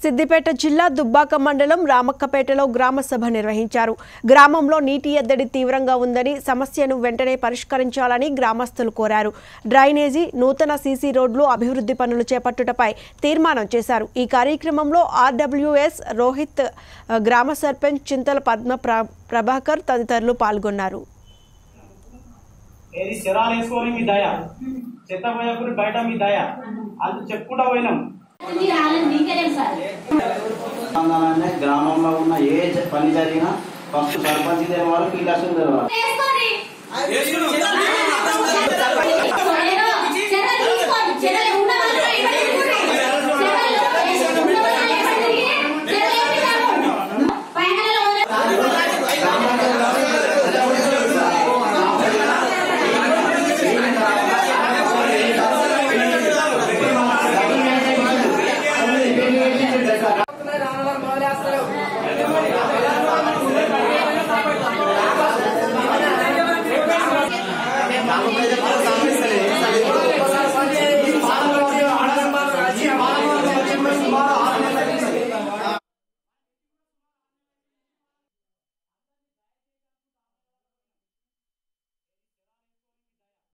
సిద్దిపేట జిల్లా దుబ్బాక మండలం రామక్కపేటలో గ్రామ సభ నిర్వహించారు గ్రామంలో నీటి ఎద్దడి తీవ్రంగా ఉందని సమస్యను వెంటనే పరిష్కరించాలని గ్రామస్తులు కోరారు డ్రైనేజీ నూతన సీసీ రోడ్లు అభివృద్ధి పనులు చేపట్టుటపై తీర్మానం చేశారు ఈ కార్యక్రమంలో ఆర్డబ్ల్యూఎస్ రోహిత్ ఆ, గ్రామ సర్పంచ్ చింతల పద్మ ప్ర- ప్రభాకర్ తదితరులు పాల్గొన్నారు ఏది శరాలు వేసుకొని మీ దయ చెత్త పోయకుని బయట మీ దయ అది చెప్పుకుంటా పోయినాం ఉంది రాలేదు మీకేనేం సార్ తెలంగాణనే గ్రామంలో ఉన్న ఏ జ- పని జరిగినా ఫస్ట్ సర్పంచ్ తెలవాలి కీలక్షలు తెలవాలి వేసుకోండి చర్యలు చర్యలు తీసుకోండి చర్యలు